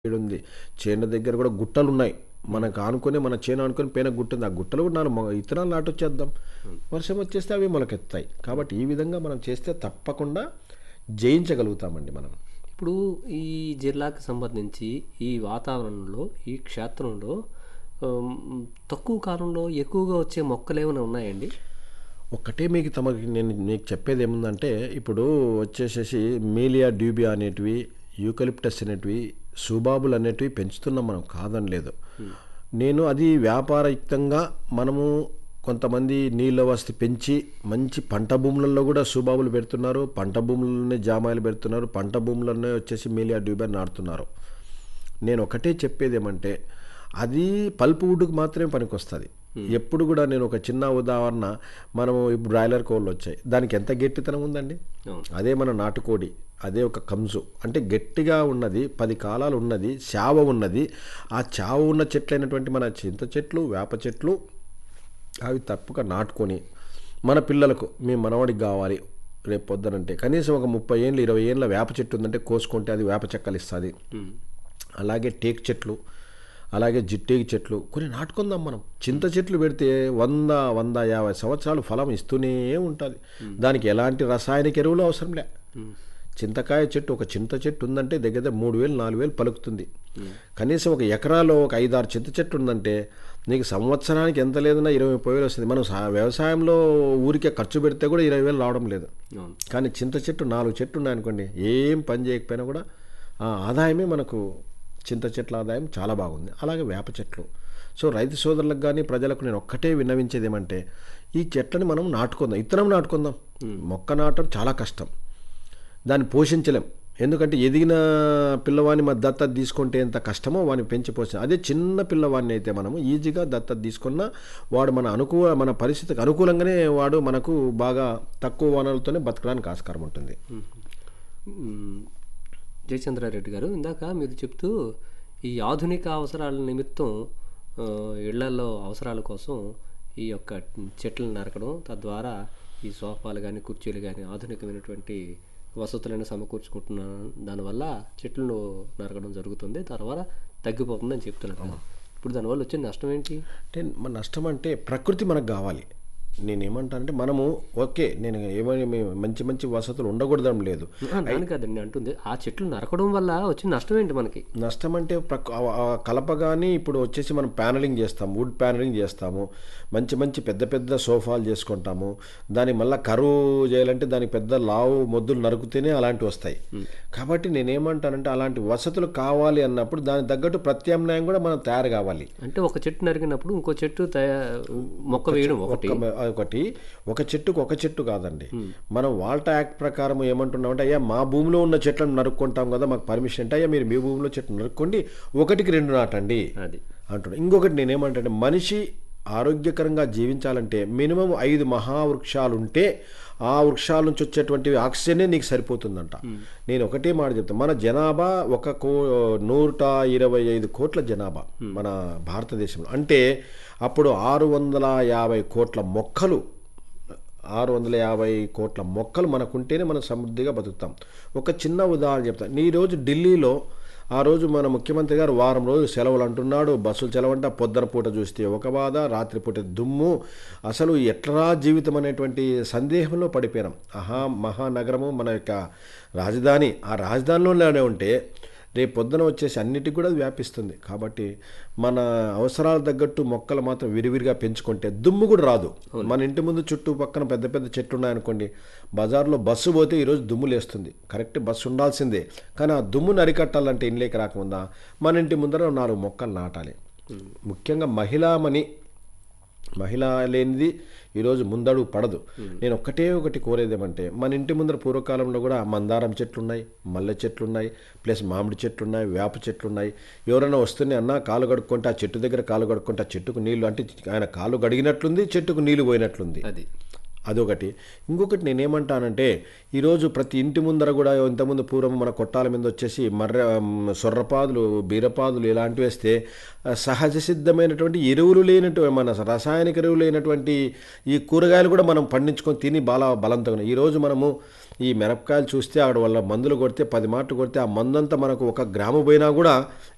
ఉంది చేను దగ్గర కూడా గుట్టలు ఉన్నాయి మనకు ఆనుకొని మన చేను ఆనుకొని పైన గుట్ట ఉంది ఆ గుట్టలు కూడా నాలుగు మొ- ఇత్తనాలు నాటొచ్చేద్దాం వర్షం వచ్చేస్తే అవి మొలకెత్తాయి కాబట్టి ఈ విధంగా మనం చేస్తే తప్పకుండా జయించగలుగుతామండి మనం ఇప్పుడు ఈ జిల్లాకి సంబంధించి ఈ వాతావరణంలో ఈ క్షేత్రంలో ఆమ్, తక్కువ కాలంలో ఎక్కువగా వచ్చే మొక్కలు ఏమైనా ఉన్నాయండి ఒక్కటే మీకు తమకి నేను మీకు చెప్పేది ఏముందంటే ఇప్పుడు వచ్చేసేసి మీలియా డ్యూబియా అనేటివి యూకలిప్టస్ అనేటివి సుబాబులు అనేటివి పెంచుతున్నాం మనం కాదని లేదు నేను అది వ్యాపారయుక్తంగా మనము కొంతమంది నీళ్ళ వసతి పెంచి మంచి పంట భూములలో కూడా సుబాబులు పెడుతున్నారు పంట భూములలోనే జామాయిలు పెడుతున్నారు పంట భూములలోనే వచ్చేసి మీలియా డ్యూబియా నాటుతున్నారు నేను ఒకటే చెప్పేది ఏమంటే అది పల్పు వుడ్కి మాత్రమే పనికొస్తుంది ఎప్పుడు కూడా నేను ఒక చిన్న ఉదాహరణ మనము ఇప్పుడు బ్రాయిలర్ కోళ్ళు వచ్చాయి దానికి ఎంత గట్టితనం ఉందండి అవును. అదే మన నాటుకోడి అదే ఒక కంజు అంటే గట్టిగా ఉన్నది పది కాలాలు ఉన్నది చావ ఉన్నది ఆ చావ ఉన్న చెట్లు అయినటువంటి మన చింత చెట్లు వేప చెట్లు అవి తప్పక నాటుకొని మన పిల్లలకు మీ మనవడికి కావాలి రేపు పొద్దునంటే కనీసం ఒక ముప్పై ఏళ్ళు ఇరవై ఏళ్ళ వేప చెట్టు ఉందంటే కోసుకుంటే అది వేప చెక్కలు ఇస్తుంది ఉమ్. అలాగే టేక్ చెట్లు అలాగే జిట్టేగి చెట్లు కొన్ని నాటుకుందాం మనం చింత చెట్లు పెడితే వంద వంద యాభై సంవత్సరాలు ఫలం ఇస్తూనే ఉంటుంది దానికి ఎలాంటి రసాయనిక ఎరువులు అవసరం లే చింతకాయ చెట్టు ఒక చింత చెట్టు ఉందంటే దగ్గర దగ్గర మూడు వేలు నాలుగు వేలు పలుకుతుంది కనీసం ఒక ఎకరాలో ఒక ఐదారు చింత చెట్టు ఉందంటే నీకు సంవత్సరానికి ఎంత లేదన్నా ఇరవై ముప్పై వేలు వస్తుంది మనం సా- వ్యవసాయంలో ఊరికే ఖర్చు పెడితే కూడా ఇరవై వేలు రావడం లేదు అవును కానీ చింత చెట్టు నాలుగు చెట్లు ఉన్నాయనుకోండి ఏం పని చేయకపోయినా కూడా ఆ ఆదాయమే మనకు చింత చెట్ల ఆదాయం చాలా బాగుంది అలాగే వేప చెట్లు సో రైతు సోదరులకు కానీ ప్రజలకు నేను ఒక్కటే విన్నవించేది ఏమంటే ఈ చెట్లని మనం నాటుకుందాం ఇత్తనం నాటుకుందాం మొక్క నాటడం చాలా కష్టం దాన్ని పోషించలేం ఎందుకంటే ఎదిగిన పిల్లవాడిని మన దత్తత తీసుకుంటే ఎంత కష్టమో వాడిని పెంచి పోషించ అదే చిన్న పిల్లవాడిని అయితే మనము ఈజీగా దత్తత తీసుకున్నా వాడు మన అనుకూల మన పరిస్థితికి అనుకూలంగానే వాడు మనకు బాగా తక్కువ వనరులతోనే బతకడానికి ఆస్కారం ఉంటుంది ఉమ్, జయచంద్రారెడ్డి గారు ఇందాక మీరు చెప్తూ ఈ ఆధునిక అవసరాల నిమిత్తం ఆ, ఇళ్లలో అవసరాల కోసం ఈ యొక్క చెట్లను నరకడం తద్వారా ఈ సోఫాలు కానీ కుర్చీలు కానీ ఆధునికమైనటువంటి వసతులను సమకూర్చుకుంటున్నాను దానివల్ల చెట్లను నరకడం జరుగుతుంది తర్వాత తగ్గిపోతుందని చెప్తున్నారు కదా. ఇప్పుడు దానివల్ల వచ్చే నష్టం ఏంటి అంటే మన నష్టం అంటే ప్రకృతి మనకు కావాలి నేను ఏమంటానంటే మనము ఓకే నేను ఏమని మేము మంచి మంచి వసతులు ఉండకూడదం లేదు ఆ, దాని కాదండి నేను అంటుంది ఆ చెట్లు నరకడం వల్ల వచ్చే నష్టం ఏంటి మనకి నష్టం అంటే ప్రక్- ఆ- ఆ కలప కానీ ఇప్పుడు వచ్చేసి మనం ప్యానలింగ్ చేస్తాం వుడ్ ప్యానలింగ్ చేస్తాము మంచి మంచి పెద్ద పెద్ద సోఫాలు చేసుకుంటాము దానికి మళ్ళీ కరువు చేయాలంటే దానికి పెద్ద లావు మొద్దులు నరుకుతేనే అలాంటివి వస్తాయి కాబట్టి నేనేమంటానంటే అలాంటి వసతులు కావాలి అన్నప్పుడు దానికి తగ్గట్టు ప్రత్యామ్నాయం కూడా మనం తయారు కావాలి అంటే ఒక చెట్టు నరికినప్పుడు ఇంకో చెట్టు తయా మొక్క వేయడం ఒకటి ఒక- ఒకటి ఒక చెట్టుకు ఒక చెట్టు కాదండి మనం వాల్టా యాక్ట్ ప్రకారం ఏమంటున్నామంటే అయ్యా మా భూమిలో ఉన్న చెట్లను నరుక్కుంటాం కదా మాకు పర్మిషన్ అంటే అయ్యా మీరు మీ భూమిలో చెట్లు నరుక్కోండి ఒకటికి రెండు నాటండి అది అంటున్నా ఇంకొకటి నేనేమంటే మనిషి ఆరోగ్యకరంగా జీవించాలంటే మినిమం ఐదు మహావృక్షాలు ఉంటే ఆ వృక్షాల నుంచి వచ్చేటువంటి ఆక్సిజనే నీకు సరిపోతుందంట నేను ఒకటే మాట చెప్తాను మన జనాభా ఒక కో నూట ఇరవై ఐదు కోట్ల జనాభా మన భారతదేశంలో అంటే అప్పుడు ఆరు వందల యాభై కోట్ల మొక్కలు ఆరు వందల యాభై కోట్ల మొక్కలు మనకుంటేనే మనం సమృద్ధిగా బతుకుతాం ఒక చిన్న ఉదాహరణ చెప్తాను ఈరోజు ఢిల్లీలో ఆ రోజు మన ముఖ్యమంత్రి గారు వారం రోజులు సెలవులు అంటున్నాడు బస్సులు సెలవంట పొద్దున పూట చూస్తే ఒక బాధ రాత్రిపూట దుమ్ము అసలు ఎట్లా జీవితం అనేటువంటి సందేహంలో పడిపోయినాం ఆహా మహానగరము మన యొక్క రాజధాని ఆ రాజధానిలోనే ఉంటే రేపు పొద్దున వచ్చేసి అన్నిటికి కూడా అది వ్యాపిస్తుంది కాబట్టి మన అవసరాల తగ్గట్టు మొక్కలు మాత్రం విరివిరిగా పెంచుకుంటే దుమ్ము కూడా రాదు మన ఇంటి ముందు చుట్టూ పక్కన పెద్ద పెద్ద చెట్లు ఉన్నాయనుకోండి బజార్లో బస్సు పోతే ఈరోజు దుమ్ము లేస్తుంది కరెక్ట్ బస్సు ఉండాల్సిందే కానీ ఆ దుమ్మును అరికట్టాలంటే ఇంట్లోకి రాకుండా మన ఇంటి ముందర నాలుగు మొక్కలు నాటాలి ముఖ్యంగా మహిళామణి మహిళ లేనిది ఈరోజు ముందడుగు పడదు నేను ఒక్కటే ఒకటి కోరేది ఏమంటే మన ఇంటి ముందర పూర్వకాలంలో కూడా మందారం చెట్లు ఉన్నాయి మల్లె చెట్లు ఉన్నాయి ప్లస్ మామిడి చెట్లు ఉన్నాయి వేప చెట్లు ఉన్నాయి ఎవరైనా వస్తూనే అన్న కాలు కడుక్కుంటే ఆ చెట్టు దగ్గర కాలు కడుక్కుంటే ఆ చెట్టుకు నీళ్లు అంటే ఆయన కాలు గడిగినట్లుంది చెట్టుకు నీళ్లు పోయినట్లుంది అది అదొకటి ఇంకొకటి నేనేమంటానంటే ఈరోజు ప్రతి ఇంటి ముందర కూడా ఇంతకుముందు పూర్వం మన కొట్టాల మీద వచ్చేసి మర్ర మ్, సొర్రపాదులు బీరపాదులు ఇలాంటివి వేస్తే ఆ, సహజ సిద్ధమైనటువంటి ఎరువులు లేనటువంటి మన రసాయనిక ఎరువులు లేనటువంటి ఈ కూరగాయలు కూడా మనం పండించుకొని తిని బాల బలంతో ఉన్నాయి. ఈరోజు మనము ఈ మిరపకాయలు చూస్తే ఆడ వల్ల మందులు కొడితే పది మాటలు కొడితే ఆ మందంతా మనకు ఒక గ్రాము పోయినా కూడా